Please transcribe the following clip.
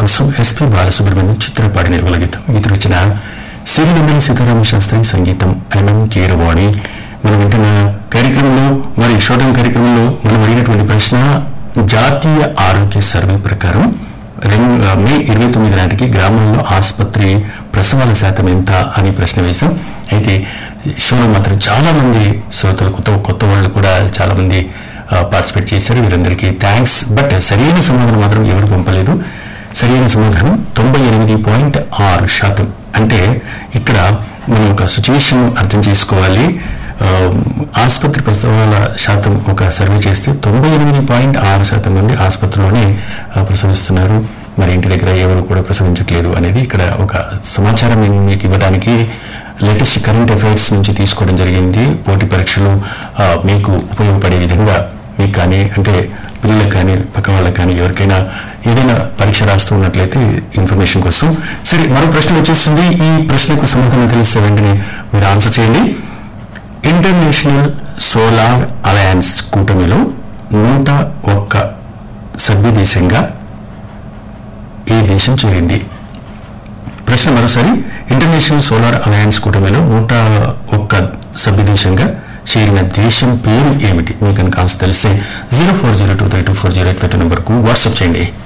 కోసం ఎస్పి బాలసుబ్రహ్మణ్యం చిత్ర పాడిన యుగల గీతం గీతం ఇచ్చిన సిరివెన్నెల సీతారామ శాస్త్రి సంగీతం ఎంఎం కీరవాణి మనం వింటున్న కార్యక్రమంలో మరి షూటింగ్ కార్యక్రమంలో మనం అడిగినటువంటి ప్రశ్న జాతీయ ఆరోగ్య సర్వే ప్రకారం రెండు మే ఇరవై తొమ్మిది నాటికి గ్రామాల్లో ఆసుపత్రి ప్రసవాల శాతం ఎంత అని ప్రశ్న వేశాం అయితే షోలో మాత్రం చాలా మంది శ్రోతలు కొత్త కొత్త వాళ్ళు కూడా చాలా మంది పార్టిసిపేట్ చేశారు వీరందరికీ థ్యాంక్స్ బట్ సరైన సమాధానం మాత్రం ఎవరు పంపలేదు సరైన సమాధానం తొంభై ఎనిమిది పాయింట్ ఆరు శాతం అంటే ఇక్కడ మనం ఒక సిచ్యువేషన్ అర్థం చేసుకోవాలి ఆ, ఆసుపత్రి ప్రసవాల శాతం ఒక సర్వే చేస్తే తొంభై ఎనిమిది పాయింట్ ఆరు శాతం మంది ఆసుపత్రిలోనే ఆ, ప్రసవిస్తున్నారు మరి ఇంటి దగ్గర ఎవరు కూడా ప్రసవించట్లేదు అనేది ఇక్కడ ఒక సమాచారం నేను మీకు ఇవ్వడానికి లేటెస్ట్ కరెంట్ అఫైర్స్ నుంచి తీసుకోవడం జరిగింది పోటీ పరీక్షలు ఆ, మీకు ఉపయోగపడే విధంగా మీకు కానీ అంటే పిల్లలకు కానీ పక్క వాళ్ళకి కానీ ఎవరికైనా ఏదైనా పరీక్ష రాస్తూ ఉన్నట్లయితే ఇన్ఫర్మేషన్ కోసం సరే మరో ప్రశ్న వచ్చేస్తుంది ఈ ప్రశ్నకు సమాధానం తెలిస్తే వెంటనే మీరు ఆన్సర్ చేయండి ఇంటర్నేషనల్ సోలార్ అలయన్స్ కూటమిలో నూట ఒక్క సభ్య దేశంగా ఈ దేశం చేరింది ప్రశ్న మరోసారి ఇంటర్నేషనల్ సోలార్ అలయన్స్ కూటమిలో నూట ఒక్క సభ్య దేశంగా చేరిన దేశం పేరు ఏమిటి మీకు కనుక ఆన్సర్ తెలిస్తే zero four zero two three two four zero eight five నెంబర్కు వాట్సాప్ చేయండి